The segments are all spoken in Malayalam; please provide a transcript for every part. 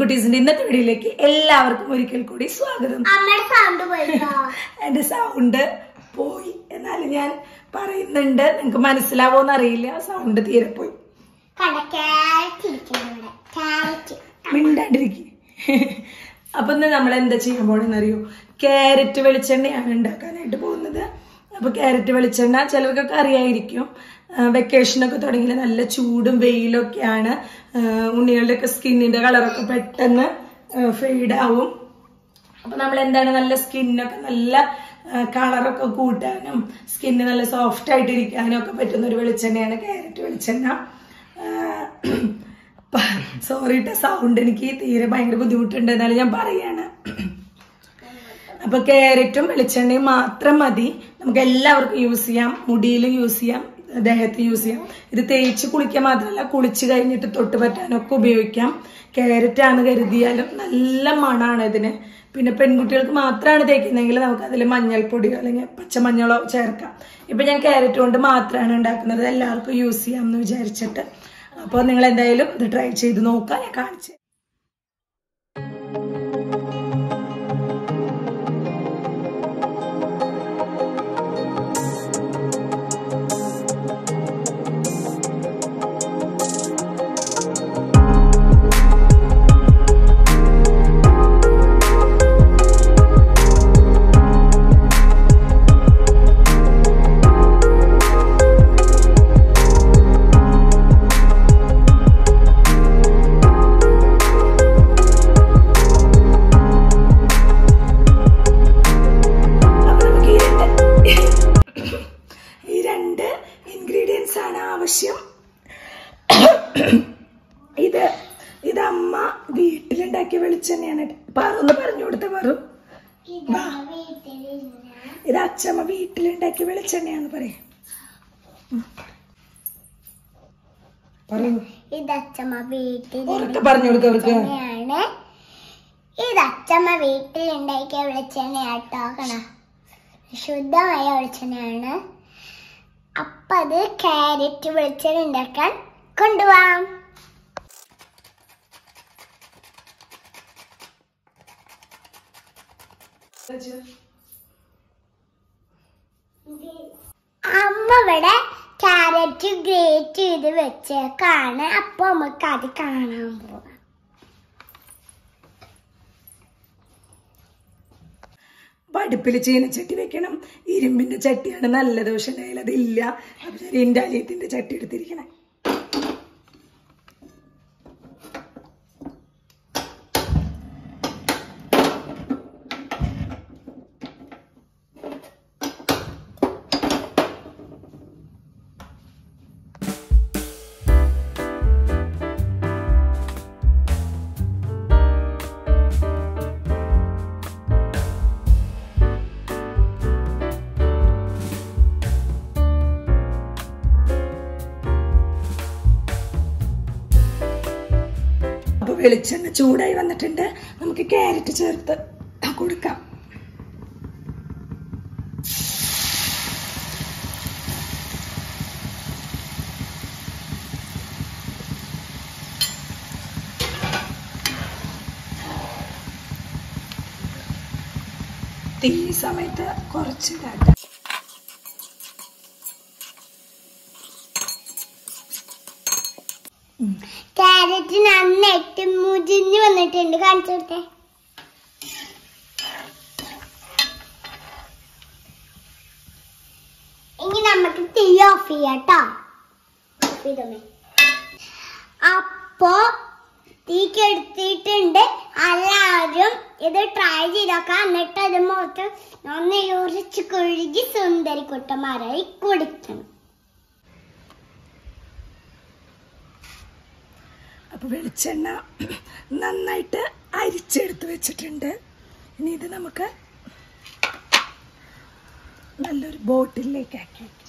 കുട്ടീസിന്റെ ഇന്നത്തെ വീഡിയോയിലേക്ക് എല്ലാവർക്കും ഒരിക്കൽ കൂടി സ്വാഗതം അമ്മയുടെ സൗണ്ട് പോയിട്ടോ എന്റെ സൗണ്ട് പോയി എന്നാലും ഞാൻ പറയുന്നുണ്ട് നിങ്ങൾക്ക് മനസ്സിലാവോന്ന് അറിയില്ല സൗണ്ട് തീരെ പോയി കണ്ട ക്യാരറ്റ് ഇരിക്കുന്നു ഇവിടെ ക്യാരറ്റ് മിണ്ടാണ്ടിരിക്കും അപ്പൊ ഇന്ന് നമ്മൾ എന്താ ചെയ്യാൻ പോണെന്ന് അറിയോ ക്യാരറ്റ് വെളിച്ചെണ്ണയാണ് ഉണ്ടാക്കാനായിട്ട് പോകുന്നത് അപ്പൊ ക്യാരറ്റ് വെളിച്ചെണ്ണ ചിലർക്കൊക്കെ അറിയായിരിക്കും വെക്കേഷനൊക്കെ തുടങ്ങിയ നല്ല ചൂടും വെയിലൊക്കെയാണ് ഉണ്ണികളുടെ ഒക്കെ സ്കിന്നിന്റെ കളറൊക്കെ പെട്ടെന്ന് ഫെയ്ഡ് ആവും അപ്പൊ നമ്മൾ എന്താണ് നല്ല സ്കിന്നൊക്കെ നല്ല കളറൊക്കെ കൂട്ടാനും സ്കിന്ന് നല്ല സോഫ്റ്റ് ആയിട്ട് ഇരിക്കാനും ഒക്കെ പറ്റുന്ന ഒരു വെളിച്ചെണ്ണയാണ് ക്യാരറ്റ് വെളിച്ചെണ്ണ സോറി ട്ടോ സൗണ്ട് എനിക്ക് തീരെ ഭയങ്കര ബുദ്ധിമുട്ടുണ്ട് എന്നാലും ഞാൻ പറയാണ് അപ്പൊ ക്യാരറ്റും വെളിച്ചെണ്ണയും മാത്രം മതി നമുക്ക് എല്ലാവർക്കും യൂസ് ചെയ്യാം മുടിയിലും യൂസ് ചെയ്യാം ദേഹത്ത് യൂസ് ചെയ്യാം ഇത് തേച്ച് കുളിക്കാൻ മാത്രമല്ല കുളിച്ച് കഴിഞ്ഞിട്ട് തൊട്ട് പറ്റാനൊക്കെ ഉപയോഗിക്കാം ക്യാരറ്റ് ആണ് കരുതിയാലും നല്ല മണാണ് ഇതിന് പിന്നെ പെൺകുട്ടികൾക്ക് മാത്രമാണ് തേക്കുന്നതെങ്കിൽ നമുക്ക് അതിൽ മഞ്ഞൾപ്പൊടിയോ അല്ലെങ്കിൽ പച്ചമഞ്ഞളോ ചേർക്കാം ഇപ്പൊ ഞാൻ ക്യാരറ്റ് കൊണ്ട് മാത്രമാണ് ഉണ്ടാക്കുന്നത് എല്ലാവർക്കും യൂസ് ചെയ്യാം എന്ന് വിചാരിച്ചിട്ട് അപ്പോൾ നിങ്ങൾ എന്തായാലും ഇത് ട്രൈ ചെയ്ത് നോക്കാം ഞാൻ കാണിച്ചു അപ്പൊ നമുക്ക് ഈ രണ്ട് ഈ രണ്ട് ഇൻഗ്രീഡിയൻസ് ആണ് ആവശ്യം ഇത് ഇത് അമ്മ വീട്ടിലുണ്ടാക്കിയ വെളിച്ചെണ്ണയാണ് പാറു ഒന്ന് പറഞ്ഞു കൊടുത്ത പാറു വാ. ഇത് അച്ഛമ്മ വീട്ടിലുണ്ടാക്കിയ വെളിച്ചെണ്ണയാന്ന് പറയും പറയൂ ഇത് അച്ഛമ്മ വീട്ടിൽ ഉറക്കെ പറഞ്ഞു കൊടുക്ക അവർക്ക് തന്നെയാണ് ഇത് അച്ഛമ്മ വീട്ടിൽ ഉണ്ടാക്കിയ വെളിച്ചെണ്ണയാട്ടോ കണ ശുദ്ധമായ വെളിച്ചെണ്ണയാണ് അപ്പൊ അത് ക്യാരറ്റ് വെളിച്ചെണ്ണ ഉണ്ടാക്കാൻ കൊണ്ടുപോവാം അമ്മ ഇവിടെ ക്യാരറ്റ് ഗ്രേറ്റ് ചെയ്ത് വെച്ചേക്കാണ് അപ്പൊ നമുക്ക് അത് കാണാൻ പോവാം അപ്പൊ അടുപ്പിൽ ചീനച്ചട്ടി വെക്കണം ഇരുമ്പിന്റെ ചട്ടിയാണ് നല്ലത് പക്ഷെ എൻ്റെ കയ്യിൽ അതില്ല അപ്പൊ ഞാൻ ഇൻഡാലിയത്തിന്റെ ചട്ടി എടുത്തിരിക്കണേ അപ്പൊ വെളിച്ചെണ്ണ ചൂടായി വന്നിട്ടുണ്ട് നമുക്ക് ക്യാരറ്റ് ചേർത്ത് കൊടുക്കാം തീ സമയത്ത് കുറച്ച് കാട്ടാം ക്യാരറ്റ് നന്നായിട്ട് മുരിഞ്ഞ് വന്നിട്ടുണ്ട് കാണിച്ചു കൊടുത്തേ ഇനി നമുക്ക് തീ ഓഫ് ചെയ്യാട്ടോ ഓഫ് ചെയ്തോമേ. അപ്പോ തീ കെടുത്തിട്ടുണ്ട് എല്ലാവരും ഇത് ട്രൈ ചെയ്തോക്കാം എന്നിട്ട് അത് മൊത്തം നന്നായി ഉറച്ച് കഴുകി സുന്ദരി കുട്ടന്മാരായി കുടിക്കണം അപ്പൊ വെളിച്ചെണ്ണ നന്നായിട്ട് അരിച്ചെടുത്ത് വെച്ചിട്ടുണ്ട് ഇനി ഇത് നമുക്ക് നല്ലൊരു ബോട്ടിലേക്ക് ആക്കി വെക്കാം.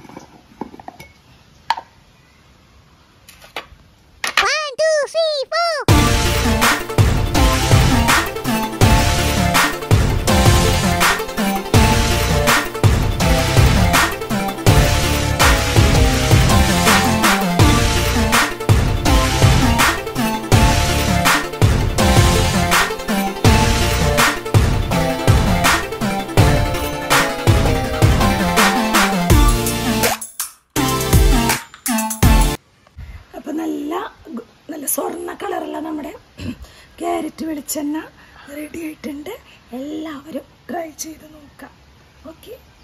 One, two, three, four. സ്വർണ്ണ കളറുള്ള നമ്മുടെ ക്യാരറ്റ് വെളിച്ചെണ്ണ റെഡി ആയിട്ടുണ്ട് എല്ലാവരും ട്രൈ ചെയ്ത് നോക്കാം ഓക്കെ